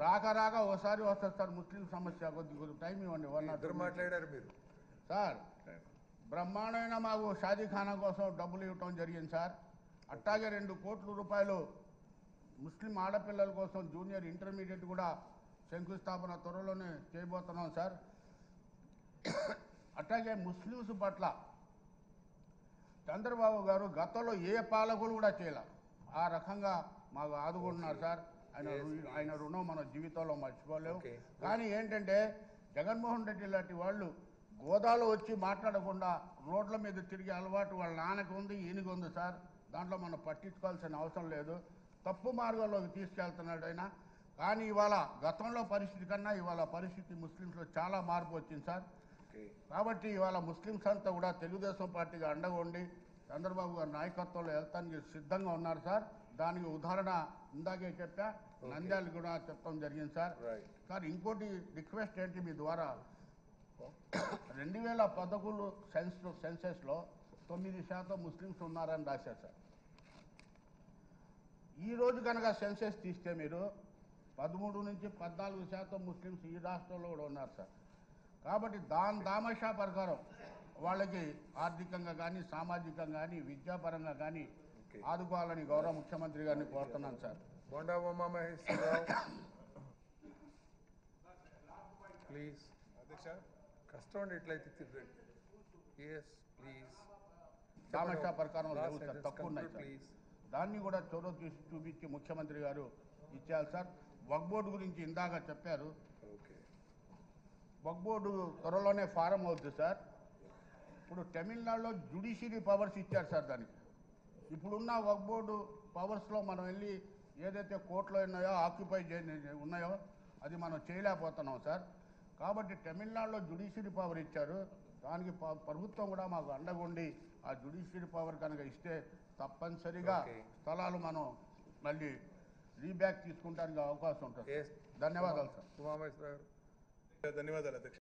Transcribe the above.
రాక రాక ఒకసారి వస్తుంది సార్ ముస్లిం సమస్య కొద్ది కొద్ది టైం ఇవ్వండి వన్ నాట్ ఇద్దరు మాట్లాడారు మీరు సార్ బ్రహ్మాండమైన మాకు షాదీఖానా కోసం డబ్బులు ఇవ్వటం జరిగింది సార్ అట్టాగే రెండు కోట్ల రూపాయలు ముస్లిం ఆడపిల్లల కోసం జూనియర్ ఇంటర్మీడియట్ కూడా శంకుస్థాపన త్వరలోనే చేయబోతున్నాం సార్ అట్లాగే ముస్లిమ్స్ పట్ల చంద్రబాబు గారు గతంలో ఏ పాలకులు కూడా చేయలే ఆ రకంగా మాకు ఆదుకుంటున్నారు సార్ ఆయన రు- ఆయన రుణం మన జీవితంలో మర్చిపోలేము Okay. కానీ ఏంటంటే జగన్మోహన్ రెడ్డి లాంటి వాళ్ళు గోదాలో వచ్చి మాట్లాడకుండా రోడ్ల మీద తిరిగే అలవాటు వాళ్ళ నాన్నకు ఉంది ఈయనకు ఉంది సార్ దాంట్లో మనం పట్టించుకోవాల్సిన అవసరం లేదు తప్పు మార్గంలోకి తీసుకెళ్తున్నాడు ఆయన కానీ ఇవాళ గతంలో పరిస్థితి కన్నా ఇవాళ పరిస్థితి ముస్లింస్లో చాలా మార్పు వచ్చింది సార్ ఓకే కాబట్టి ఇవాళ ముస్లింస్ అంతా కూడా తెలుగుదేశం పార్టీగా అండగా ఉండి చంద్రబాబు గారి నాయకత్వంలో వెళ్తానికి సిద్ధంగా ఉన్నారు సార్ దానికి ఉదాహరణ ఇందాకే చెప్పా నంద్యాల కూడా చెప్పడం జరిగింది సార్ రైట్ సార్ ఇంకోటి రిక్వెస్ట్ ఏంటి మీ ద్వారా రెండు వేల పదకొండు సెన్స్ సెన్సెస్లో తొమ్మిది శాతం ముస్లిమ్స్ ఉన్నారని రాశారు సార్ ఈ రోజు కనుక సెన్సెస్ తీస్తే మీరు పదమూడు నుంచి పద్నాలుగు శాతం ముస్లిమ్స్ ఈ రాష్ట్రంలో కూడా ఉన్నారు సార్ కాబట్టి దాని దామషా ప్రకారం వాళ్ళకి ఆర్థికంగా కానీ సామాజికంగా కానీ విద్యాపరంగా కానీ Okay. ఆదుకోవాలని గౌరవ ముఖ్యమంత్రి గారిని కోరుతున్నాను సార్ బొండా ఉమా మహేశ్వరరావు ప్లీజ్ అధ్యక్ష కష్టం అండి ఇట్లయితే తిరగండి ఎస్ ప్లీజ్ దామషా ప్రకారం లేవు సార్ తక్కువ ఉన్నాయి సార్ ప్లీజ్ దాన్ని కూడా చొరవ చూసి చూపించి ముఖ్యమంత్రి గారు ఇచ్చారు సార్ వక్ బోర్డు గురించి ఇందాక చెప్పారు ఓకే వక్ బోర్డు త్వరలోనే ఫారం అవుతుంది సార్ ఇప్పుడు తమిళనాడులో జుడిషియరీ పవర్స్ ఇచ్చారు సార్ దానికి ఇప్పుడున్న వక్ బోర్డు పవర్స్లో మనం వెళ్ళి ఏదైతే కోర్టులో ఉన్నాయో ఆక్యుపై చే- ఉన్నాయో అది మనం చేయలేకపోతున్నాం సార్ కాబట్టి తమిళనాడులో జుడిషియరీ పవర్ ఇచ్చారు దానికి ప- ప్రభుత్వం కూడా మాకు అండగుండి ఆ జుడిషియరీ పవర్ కనుక ఇస్తే తప్పనిసరిగా Okay. స్థలాలు మనం మళ్ళీ రీబ్యాక్ తీసుకుంటానికి అవకాశం ఉంటుంది ఎస్ ధన్యవాదాలు సార్ ఉమామహేశ్వరరావు గారు ధన్యవాదాలు అధ్యక్ష